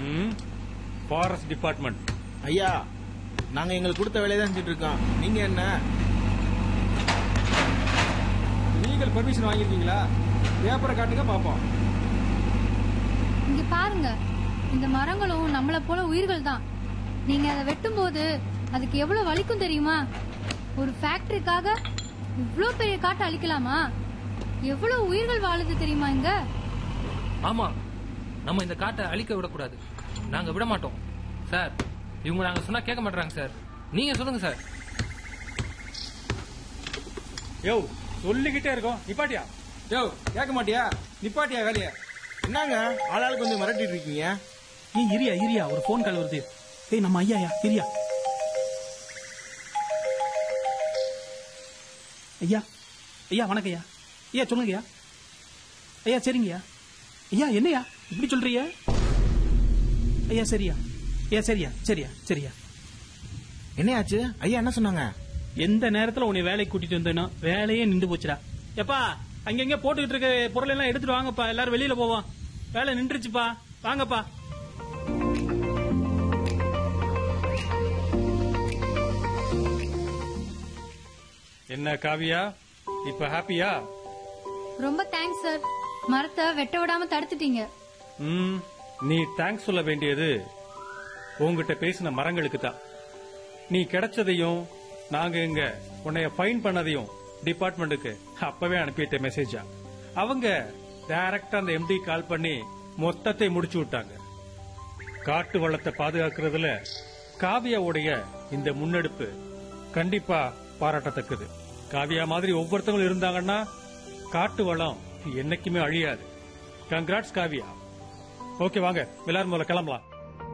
ம் forest department ஐயா நாங்க எங்களுக்கு கொடுத்த வேலையை தான் செஞ்சுட்டு இருக்கோம் நீங்க என்ன லீகல் பெர்மிஷன் வாங்கியிருக்கீங்களா பேப்பரை காட்டுங்க பார்ப்போம் இங்க பாருங்க இந்த மரங்களும் நம்மள போல உயிர்கள் தான் நீங்க அதை வெட்டும்போது அதுக்கு எவ்வளவு வலிக்கும் தெரியுமா ஒரு ஃபேக்டரிக்காக இவ்ளோ பெரிய காட்டை அழிக்கலாமா எவ்வளவு உயிர்கள் வாழுது தெரியுமா இங்க ஆமா நம்ம இந்த காட்டை அழிக்க விடக்கூடாது நாங்க விட மாட்டோம் சார் இவங்க நாங்க சொன்னா கேட்க மாட்டாங்க சார் நீங்க சொல்லுங்க சார் யோ சொல்லிக்கிட்டே இருக்கோம் நிப்பாட்டியா யோ கேட்க மாட்டியா நிப்பாட்டியா வேலைய என்னங்க ஆளாளுக்கு கொஞ்சம் மிரட்டிட்டு இருக்கீங்க ஏய் இரியா இரியா ஒரு ஃபோன் கால் வருது ஏய் நம்ம ஐயாயா இரியா ஐயா ஐயா வணக்கம் ஐயா ஐயா சொல்லுங்க ஐயா ஐயா சரிங்கய்யா ஐயா என்னய்யா இப்படி சொல்றீங்க ஐயா சரியா ஐயா சரியா சரியா சரியா என்னையாச்சு ஐயா என்ன சொன்னாங்க எந்த நேரத்துல உன்னை வேலைக்கு கூட்டிட்டு வந்தேனோ வேலையே நின்று போச்சுடா எப்பா அங்கங்க போட்டுக்கிட்டு இருக்க பொருள் எல்லாம் எடுத்துட்டு வாங்கப்பா எல்லாரும் வெளியில போவோம் வேலை நின்றுச்சுப்பா வாங்கப்பா என்ன காவியா இப்ப ஹாப்பியா ரொம்ப தேங்க்ஸ் சார் மரத்தை வெட்ட விடாம தடுத்துட்டீங்க ம் நீ தேங்க்ஸ் சொல்ல வேண்டியது உங்ககிட்ட பேசின மரங்களுக்கு தான் நீ கிடைச்சதையும் நாங்க இங்க உன்னைய ஃபைன் பண்ணதையும் டிபார்ட்மெண்ட்டுக்கு அப்பவே அனுப்பிட்ட மெசேஜா அவங்க டைரக்டா அந்த எம்டி கால் பண்ணி மொத்தத்தை முடிச்சு விட்டாங்க காட்டு வளத்தை பாதுகாக்கிறதுல காவியாவுடைய இந்த முன்னெடுப்பு கண்டிப்பா பாராட்டத்தக்கது காவியா மாதிரி ஒவ்வொருத்தவங்களும் இருந்தாங்கன்னா காட்டு வளம் என்னைக்குமே அழியாது கங்க்ராட்ஸ் காவியா ஓகே வாங்க எல்லாரும் முதல்ல கிளம்பலாம்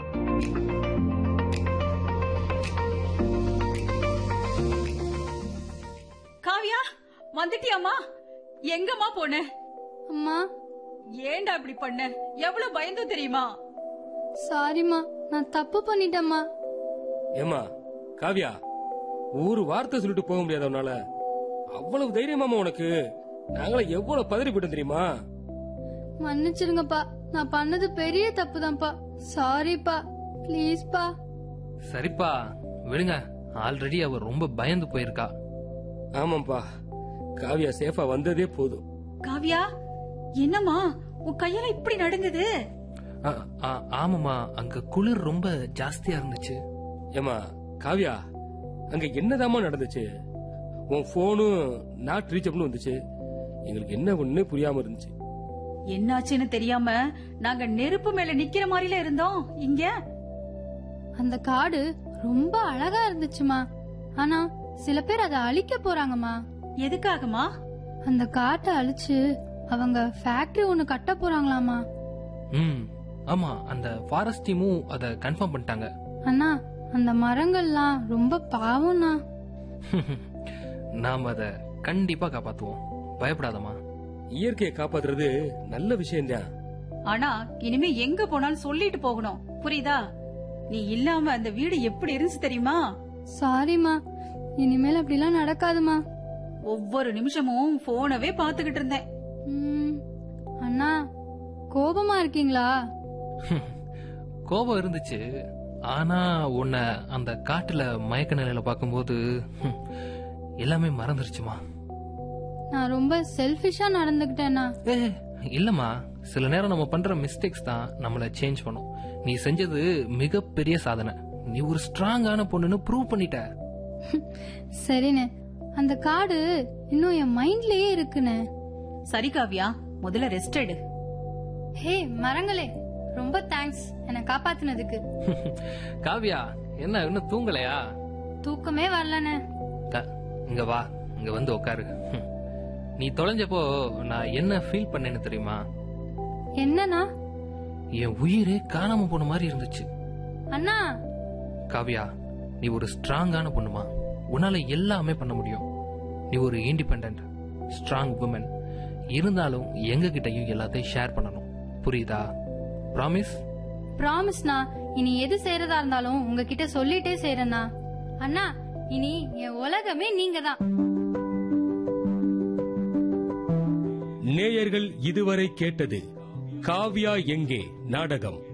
காவியா வந்துட்டியாமா எங்கம்மா போன அம்மா ஏன்டா இப்படி பண்ண எவ்வளவு பயந்து தெரியுமா சாரிம்மா நான் தப்பு பண்ணிட்டேம்மா ஏமா காவியா ஒரு வார்த்தை சொல்லிட்டு போக முடியாது உன்னால அவ்வளவு தைரியமாமா உனக்கு நாங்கள எவ்வளவு பதறி போயிட்டோம் தெரியுமா மன்னிச்சிருங்கப்பா நான் பண்ணது பெரிய தப்புதான்ப்பா சாரிப்பா ப்ளீஸ்ப்பா சரிப்பா விடுங்க ஆல்ரெடி அவ ரொம்ப பயந்து போயிருக்கா ஆமாப்பா காவியா சேஃபா வந்ததே போதும் காவியா என்னம்மா உன் கையெல்லாம் இப்படி நடுங்குது ஆ, ஆ, ஆமாமா அங்க குளிர் ரொம்ப ஜாஸ்தியா இருந்துச்சு ஏமா காவியா அங்க என்னதாம்மா நடந்துச்சு உன் போனும் நாட் ரீச்சப்னு வந்துச்சு எங்களுக்கு என்ன ஒண்ணு புரியாம இருந்துச்சு என்னாச்சுன்னு தெரியாம நாங்க நெருப்பு மேல நிக்கிற மாதிரில இருந்தோம் இங்க அந்த காடு ரொம்ப அழகா இருந்துச்சுமா ஆனா சில பேர் அதை அழிக்க போறாங்கம்மா எதுக்காகமா அந்த காட்டை அழிச்சு அவங்க ஃபேக்டரி ஒண்ணு கட்ட போறாங்களாமா ம் ஆமா அந்த ஃபாரஸ்ட் டீமும் அத கன்ஃபார்ம் பண்ணிட்டாங்க அண்ணா அந்த மரங்கள்லாம் ரொம்ப பாவம்ண்ணா நாம அத கண்டிப்பா காப்பாத்துவோம் பயப்படாதம்மா இயற்கையை காப்பாத்துறது நல்ல விஷயம்தான் ஆனா இனிமே எங்க போனாலும் சொல்லிட்டு போகணும் புரியுதா நீ இல்லாம அந்த வீடு எப்படி இருந்துச்சு தெரியுமா சாரிம்மா இனிமேல் அப்படிலாம் நடக்காதுமா ஒவ்வொரு நிமிஷமும் போனவே பாத்துக்கிட்டு இருந்தேன் ம், அண்ணா கோபமா இருக்கீங்களா கோபம் இருந்துச்சு ஆனா உன்னை அந்த காட்டுல மயக்க நிலையில பார்க்கும்போது ஹம், எல்லாமே மறந்துருச்சுமா நான் ரொம்ப செல்ஃபிஷா நடந்துகிட்டேனா ஏ இல்லம்மா சில நேரம் நம்ம பண்ற மிஸ்டேக்ஸ் தான் நம்மள சேஞ்ச் பண்ணும் நீ செஞ்சது மிகப்பெரிய சாதனை நீ ஒரு ஸ்ட்ராங்கான பொண்ணுன்னு ப்ரூவ் பண்ணிட்ட சரிண்ணே அந்த காடு இன்னும் என் மைண்ட்லயே இருக்குண்ணே சரி காவியா முதல்ல ரெஸ்ட் எடு ஹே மரங்களே ரொம்ப தேங்க்ஸ் என்னை காப்பாத்துனதுக்கு காவியா என்ன இன்னும் தூங்கலையா தூக்கமே வரலண்ணே க- இங்க வா இங்க வந்து உட்காரு ஹம். நீ தொலைஞ்சப்போ நான் என்ன ஃபீல் பண்ணேன்னு தெரியுமா என்னண்ணா என் உயிரே காணாம போன மாதிரி இருந்துச்சு அண்ணா காவியா நீ ஒரு ஸ்ட்ராங்கான பொண்ணுமா உன்னால எல்லாமே பண்ண முடியும் நீ ஒரு இண்டிபெண்ட் ஸ்ட்ராங் உமன் இருந்தாலும் எங்க கிட்டயும் எல்லாத்தையும் ஷேர் பண்ணணும் புரியுதா ப்ராமிஸ் ப்ராமிஸ்ண்ணா இனி எது செய்யறதா இருந்தாலும் உங்ககிட்ட சொல்லிட்டே செய்யறேண்ணா அண்ணா இனி என் உலகமே நீங்க தான் நேயர்கள் இதுவரை கேட்டது காவ்யா எங்கே நாடகம்